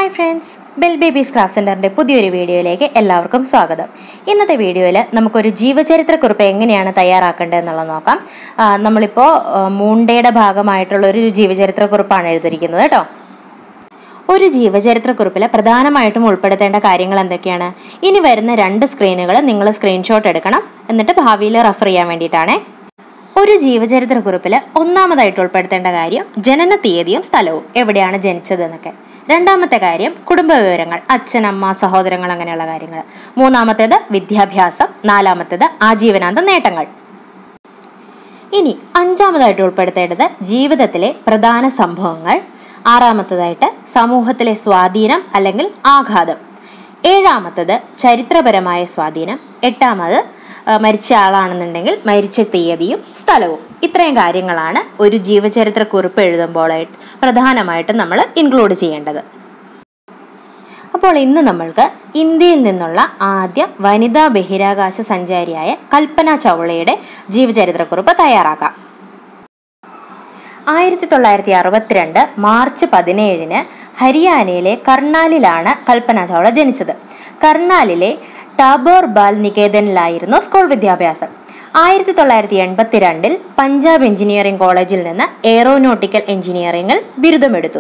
hi friends bell babies craft സെൻറ്ററിൻ്റെ പുതിയൊരു വീഡിയോയിലേക്ക് എല്ലാവർക്കും സ്വാഗതം ഇന്നത്തെ വീഡിയോയിൽ നമുക്കൊരു ജീവചരിത്രക്കുറിപ്പ് എങ്ങനെയാണ് തയ്യാറാക്കേണ്ടത് എന്നുള്ളത് നോക്കാം ആ, നമ്മളിപ്പോൾ ആ, മൂണ്ടയുടെ ഭാഗമായിട്ടുള്ള ഒരു ജീവചരിത്രക്കുറിപ്പാണ് എഴുതിയിരിക്കുന്നത് കേട്ടോ ഒരു ജീവചരിത്രക്കുറിപ്പിൽ പ്രധാനമായിട്ടും ഉൾപ്പെടുത്തേണ്ട കാര്യങ്ങൾ എന്തൊക്കെയാണ് ഇനി വരുന്ന രണ്ട് സ്ക്രീനുകൾ നിങ്ങൾ സ്ക്രീൻഷോട്ട് എടുക്കണം എന്നിട്ട് ഭാവിയിൽ റെഫർ ചെയ്യാൻ വേണ്ടിയിട്ടാണേ ഒരു ജീവചരിത്രക്കുറിപ്പിൽ ഒന്നാമതായിട്ട് ഉൾപ്പെടുത്തേണ്ട കാര്യം ജനന തീയതിയും സ്ഥലവും എവിടെയാണ് ജനിച്ചത് എന്നൊക്കെ രണ്ടാമത്തെ കാര്യം കുടുംബ വിവരങ്ങൾ അച്ഛൻ അമ്മ സഹോദരങ്ങൾ അങ്ങനെയുള്ള കാര്യങ്ങൾ മൂന്നാമത്തേത് വിദ്യാഭ്യാസം നാലാമത്തേത് ആജീവനാന്ത നേട്ടങ്ങൾ ഇനി അഞ്ചാമതായിട്ട് ഉൾപ്പെടുത്തേണ്ടത് ജീവിതത്തിലെ പ്രധാന സംഭവങ്ങൾ ആറാമത്തതായിട്ട് സമൂഹത്തിലെ സ്വാധീനം അല്ലെങ്കിൽ ആഘാതം ഏഴാമത്തത് ചരിത്രപരമായ സ്വാധീനം എട്ടാമത് ആ, മരിച്ച ആളാണെന്നുണ്ടെങ്കിൽ മരിച്ച തീയതിയും സ്ഥലവും ഇത്രയും കാര്യങ്ങളാണ് ഒരു ജീവചരിത്ര കുറിപ്പ് എഴുതുമ്പോഴായിട്ട് പ്രധാനമായിട്ടും നമ്മൾ ഇൻക്ലൂഡ് ചെയ്യേണ്ടത് അപ്പോൾ ഇന്ന് നമ്മൾക്ക് ഇന്ത്യയിൽ നിന്നുള്ള ആദ്യ വനിതാ ബഹിരാകാശ സഞ്ചാരിയായ കൽപ്പന ചൗളയുടെ ജീവചരിത്രക്കുറിപ്പ് തയ്യാറാക്കാം ആയിരത്തി തൊള്ളായിരത്തി അറുപത്തിരണ്ട് മാർച്ച് പതിനേഴിന് ഹരിയാനയിലെ കർണാലിലാണ് കൽപ്പന ചൗള ജനിച്ചത് കർണാലിലെ ടാബോർ ബാൽ നികേതനിലായിരുന്നു സ്കൂൾ വിദ്യാഭ്യാസം ആയിരത്തി തൊള്ളായിരത്തി എൺപത്തിരണ്ടിൽ പഞ്ചാബ് എഞ്ചിനീയറിംഗ് കോളേജിൽ നിന്ന് എയറോനോട്ടിക്കൽ എഞ്ചിനീയറിംഗിൽ ബിരുദമെടുത്തു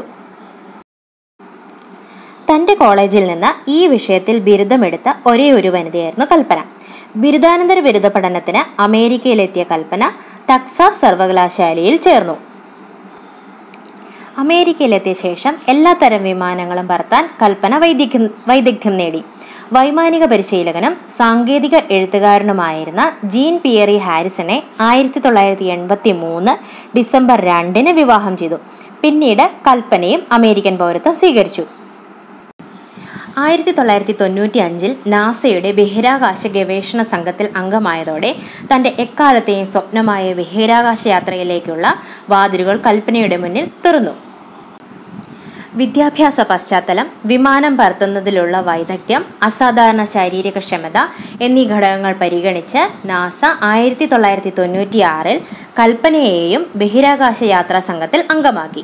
തന്റെ കോളേജിൽ നിന്ന് ഈ വിഷയത്തിൽ ബിരുദമെടുത്ത ഒരേ ഒരു വനിതയായിരുന്നു കൽപ്പന ബിരുദാനന്തര ബിരുദ പഠനത്തിന് അമേരിക്കയിലെത്തിയ കൽപ്പന ടക്സാസ് സർവകലാശാലയിൽ ചേർന്നു അമേരിക്കയിലെത്തിയ ശേഷം എല്ലാത്തരം വിമാനങ്ങളും പറത്താൻ കൽപ്പന വൈദഗ്ധ്യം വൈദഗ്ധ്യം നേടി വൈമാനിക പരിശീലകനും സാങ്കേതിക എഴുത്തുകാരനുമായിരുന്ന ജീൻ പിയറി ഹാരിസനെ ആയിരത്തി തൊള്ളായിരത്തി എൺപത്തി മൂന്ന് ഡിസംബർ രണ്ടിന് വിവാഹം ചെയ്തു പിന്നീട് കൽപ്പനയും അമേരിക്കൻ പൗരത്വം സ്വീകരിച്ചു ആയിരത്തി തൊള്ളായിരത്തി തൊണ്ണൂറ്റി അഞ്ചിൽ നാസയുടെ ബഹിരാകാശ ഗവേഷണ സംഘത്തിൽ അംഗമായതോടെ തൻ്റെ എക്കാലത്തെയും സ്വപ്നമായ ബഹിരാകാശ യാത്രയിലേക്കുള്ള വാതിലുകൾ കൽപ്പനയുടെ മുന്നിൽ തുറന്നു വിദ്യാഭ്യാസ പശ്ചാത്തലം വിമാനം പറത്തുന്നതിലുള്ള വൈദഗ്ധ്യം അസാധാരണ ശാരീരിക ക്ഷമത എന്നീ ഘടകങ്ങൾ പരിഗണിച്ച് നാസ ആയിരത്തി തൊള്ളായിരത്തി തൊണ്ണൂറ്റി ആറിൽ കൽപ്പനയെയും ബഹിരാകാശ യാത്രാ സംഘത്തിൽ അംഗമാക്കി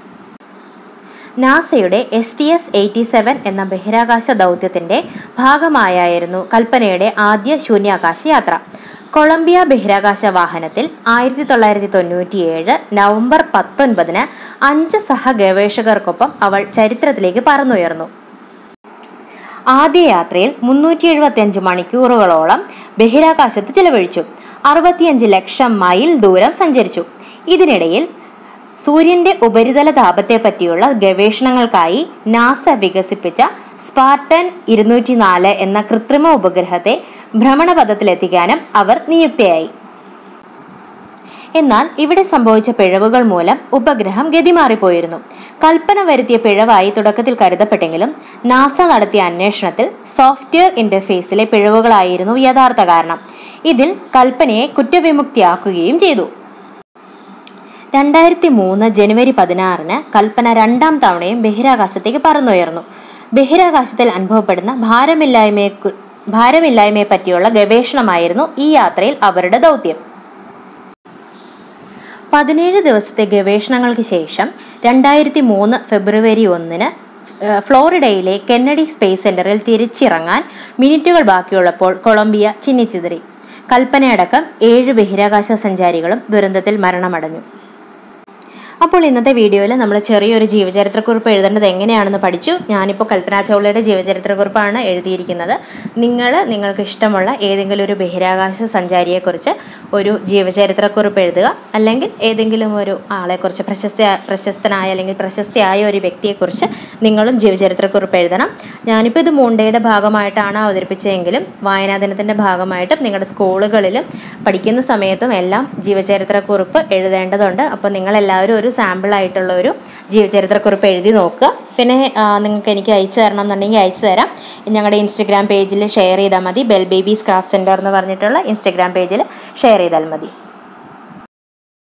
നാസയുടെ S T S eighty seven എന്ന ബഹിരാകാശ ദൗത്യത്തിന്റെ ഭാഗമായായിരുന്നു കൽപ്പനയുടെ ആദ്യ ശൂന്യാകാശ യാത്ര കൊളംബിയ ബഹിരാകാശ വാഹനത്തിൽ ആയിരത്തി തൊള്ളായിരത്തി തൊണ്ണൂറ്റിയേഴ് നവംബർ പത്തൊൻപതിന് അഞ്ച് സഹ ഗവേഷകർക്കൊപ്പം അവൾ ചരിത്രത്തിലേക്ക് പറന്നുയർന്നു ആദ്യ യാത്രയിൽ മുന്നൂറ്റി എഴുപത്തിയഞ്ച് മണിക്കൂറുകളോളം ബഹിരാകാശത്ത് ചിലവഴിച്ചു അറുപത്തിയഞ്ച് ലക്ഷം മൈൽ ദൂരം സഞ്ചരിച്ചു ഇതിനിടയിൽ സൂര്യന്റെ ഉപരിതല താപത്തെ പറ്റിയുള്ള ഗവേഷണങ്ങൾക്കായി നാസ വികസിപ്പിച്ച സ്പാർട്ടൻ ഇരുന്നൂറ്റി നാല് എന്ന കൃത്രിമ ഉപഗ്രഹത്തെ ഭ്രമണപഥത്തിലെത്തിക്കാനും അവർ നിയുക്തയായി എന്നാൽ ഇവിടെ സംഭവിച്ച പിഴവുകൾ മൂലം ഉപഗ്രഹം ഗതിമാറിപ്പോയിരുന്നു കൽപ്പന വരുത്തിയ പിഴവായി തുടക്കത്തിൽ കരുതപ്പെട്ടെങ്കിലും നാസ നടത്തിയ അന്വേഷണത്തിൽ സോഫ്റ്റ്വെയർ ഇന്റർഫേസിലെ പിഴവുകളായിരുന്നു യഥാർത്ഥ കാരണം ഇതിൽ കൽപ്പനയെ കുറ്റവിമുക്തിയാക്കുകയും ചെയ്തു രണ്ടായിരത്തി മൂന്ന് ജനുവരി പതിനാറിന് കൽപ്പന രണ്ടാം തവണയും ബഹിരാകാശത്തേക്ക് പറന്നുയർന്നു ബഹിരാകാശത്തിൽ അനുഭവപ്പെടുന്ന ഭാരമില്ലായ്മയെ കു- ഭാരമില്ലായ്മയെ പറ്റിയുള്ള ഗവേഷണമായിരുന്നു ഈ യാത്രയിൽ അവരുടെ ദൗത്യം പതിനേഴ് ദിവസത്തെ ഗവേഷണങ്ങൾക്ക് ശേഷം രണ്ടായിരത്തി മൂന്ന് ഫെബ്രുവരി ഒന്നിന് ഏഹ്, ഫ്ലോറിഡയിലെ കെന്നഡി സ്പേസ് സെന്ററിൽ തിരിച്ചിറങ്ങാൻ മിനിറ്റുകൾ ബാക്കിയുള്ളപ്പോൾ കൊളംബിയ ചിന്നിച്ചിതറി കൽപ്പനയടക്കം ഏഴ് ബഹിരാകാശ സഞ്ചാരികളും ദുരന്തത്തിൽ മരണമടഞ്ഞു അപ്പോൾ ഇന്നത്തെ വീഡിയോയിൽ നമ്മൾ ചെറിയൊരു ജീവചരിത്രക്കുറിപ്പ് എഴുതേണ്ടത് എങ്ങനെയാണെന്ന് പഠിച്ചു ഞാനിപ്പോൾ കൽപ്പന ചൗളയുടെ ജീവചരിത്രക്കുറിപ്പാണ് എഴുതിയിരിക്കുന്നത് നിങ്ങൾ നിങ്ങൾക്ക് ഇഷ്ടമുള്ള ഏതെങ്കിലും ഒരു ബഹിരാകാശ സഞ്ചാരിയെക്കുറിച്ച് ഒരു ജീവചരിത്രക്കുറിപ്പ് എഴുതുക അല്ലെങ്കിൽ ഏതെങ്കിലും ഒരു ആളെക്കുറിച്ച് പ്രശസ്ത പ്രശസ്തനായ അല്ലെങ്കിൽ പ്രശസ്തയായ ഒരു വ്യക്തിയെക്കുറിച്ച് നിങ്ങളും ജീവചരിത്രക്കുറിപ്പ് എഴുതണം ഞാനിപ്പോൾ ഇത് മൂണ്ടയുടെ ഭാഗമായിട്ടാണ് അവതരിപ്പിച്ചതെങ്കിലും വായനാ ദിനത്തിൻ്റെ ഭാഗമായിട്ടും നിങ്ങളുടെ സ്കൂളുകളിലും പഠിക്കുന്ന സമയത്തും എല്ലാം ജീവചരിത്രക്കുറിപ്പ് എഴുതേണ്ടതുണ്ട് അപ്പോൾ നിങ്ങളെല്ലാവരും ഒരു സാമ്പിളായിട്ടുള്ള ഒരു ജീവചരിത്രക്കുറിപ്പ് എഴുതി നോക്കുക പിന്നെ ആ, നിങ്ങൾക്ക് എനിക്ക് അയച്ചു തരണം എന്നുണ്ടെങ്കിൽ അയച്ചു തരാം ഞങ്ങളുടെ ഇൻസ്റ്റഗ്രാം പേജിൽ ഷെയർ ചെയ്താൽ മതി ബെൽ ബേബീസ് ക്രാഫ്റ്റ് സെൻറ്റർ എന്ന് പറഞ്ഞിട്ടുള്ള ഇൻസ്റ്റഗ്രാം പേജിൽ ഷെയർ ചെയ്താൽ മതി